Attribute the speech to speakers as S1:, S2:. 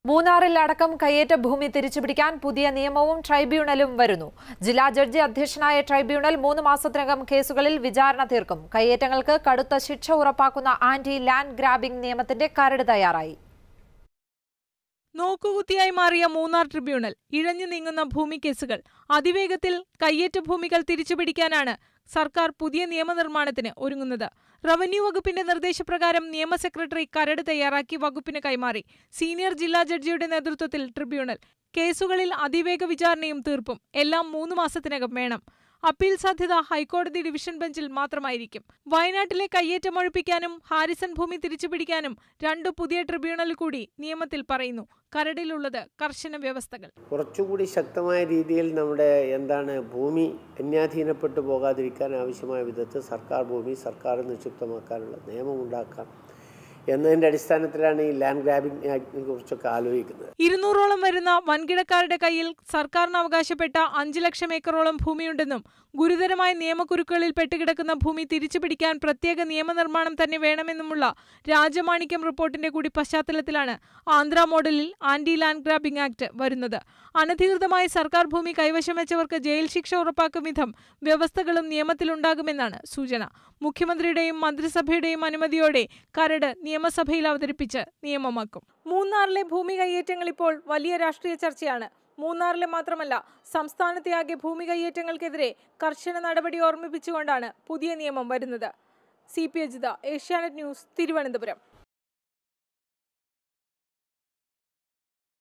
S1: മൂന്നാറിൽ അടക്കം കയ്യേറ്റ ഭൂമി തിരിച്ചുപിടിക്കാൻ പുതിയ നിയമവും ട്രൈബ്യൂണലും വരുന്നു ജില്ലാ ജഡ്ജി അധ്യക്ഷനായ ട്രൈബ്യൂണൽ മൂന്ന് മാസത്തിനകം കേസുകളിൽ വിചാരണ തീർക്കും കയ്യേറ്റങ്ങൾക്ക് കടുത്ത ശിക്ഷ ഉറപ്പാക്കുന്ന ആന്റി ലാൻഡ് ഗ്രാബിംഗ് നിയമത്തിന്റെ കരട് തയ്യാറായി
S2: നോക്കുകുത്തിയായി മാറിയ മൂന്നാർ ട്രിബ്യൂണൽ ഇഴഞ്ഞു നീങ്ങുന്ന ഭൂമി കേസുകൾ അതിവേഗത്തിൽ കയ്യേറ്റ ഭൂമികൾ തിരിച്ചുപിടിക്കാനാണ് സർക്കാർ പുതിയ നിയമനിർമ്മാണത്തിന് ഒരുങ്ങുന്നത് റവന്യൂ വകുപ്പിന്റെ നിർദ്ദേശപ്രകാരം നിയമ സെക്രട്ടറി കരട് തയ്യാറാക്കി വകുപ്പിന് കൈമാറി സീനിയർ ജില്ലാ ജഡ്ജിയുടെ നേതൃത്വത്തിൽ ട്രിബ്യൂണൽ കേസുകളിൽ അതിവേഗ വിചാരണയും തീർപ്പും എല്ലാം മൂന്ന് മാസത്തിനകം വേണം അപ്പീൽ സാധ്യത ഹൈക്കോടതി ഡിവിഷൻ ബെഞ്ചിൽ മാത്രമായിരിക്കും വയനാട്ടിലെ കയ്യേറ്റം ഒഴിപ്പിക്കാനും ഹാരിസൺ ഭൂമി തിരിച്ചുപിടിക്കാനും രണ്ട് പുതിയ ട്രിബ്യൂണൽ കൂടി നിയമത്തിൽ പറയുന്നു കരടിലുള്ളത് കർശന വ്യവസ്ഥകൾ
S3: കുറച്ചുകൂടി ശക്തമായ രീതിയിൽ നമ്മുടെ എന്താണ് ഭൂമി അന്യാധീനപ്പെട്ടു പോകാതിരിക്കാൻ ആവശ്യമായ വിധത്തിൽ സർക്കാർ ഭൂമി സർക്കാർ നിക്ഷിപ്തമാക്കാനുള്ള നിയമം ഉണ്ടാക്കാം എന്നതിൻ്റെ അടിസ്ഥാനത്തിലാണ് ഈ ലാൻഡ് ഗ്രാബിംഗ് ആക്ടിനെ കുറിച്ചൊക്കെ ആലോചിക്കുന്നത്
S2: ഇരുന്നൂറോളം വരുന്ന വൻകിടക്കാരുടെ കയ്യിൽ സർക്കാരിന് അവകാശപ്പെട്ട അഞ്ച് ലക്ഷം ഏക്കറോളം ഭൂമിയുണ്ടെന്നും ഗുരുതരമായ നിയമക്കുരുക്കുകളിൽ പെട്ടുകിടക്കുന്ന ഭൂമി തിരിച്ചുപിടിക്കാൻ പ്രത്യേക നിയമനിർമ്മാണം തന്നെ വേണമെന്നുമുള്ള രാജമാണിക്യം റിപ്പോർട്ടിന്റെ കൂടി പശ്ചാത്തലത്തിലാണ് ആന്ധ്ര മോഡലിൽ ആന്റി ലാൻഡ് ഗ്രാബിംഗ് ആക്ട് വരുന്നത് അനധികൃതമായി സർക്കാർ ഭൂമി കൈവശം വെച്ചവർക്ക് ജയിൽ ശിക്ഷ ഉറപ്പാക്കും വിധം വ്യവസ്ഥകളും നിയമത്തിലുണ്ടാകുമെന്നാണ് സൂചന മുഖ്യമന്ത്രിയുടെയും മന്ത്രിസഭയുടെയും അനുമതിയോടെ കരട് നിയമസഭയിൽ അവതരിപ്പിച്ച് നിയമമാക്കും മൂന്നാറിലെ ഭൂമി കയ്യേറ്റങ്ങൾ ഇപ്പോൾ വലിയ രാഷ്ട്രീയ ചർച്ചയാണ് മൂന്നാറിലെ മാത്രമല്ല സംസ്ഥാനത്തെ ആകെ ഭൂമി കയ്യേറ്റങ്ങൾക്കെതിരെ കർശന നടപടി ഓർമ്മിപ്പിച്ചുകൊണ്ടാണ് പുതിയ നിയമം വരുന്നത് C P Ajitha Asianet News Thiruvananthapuram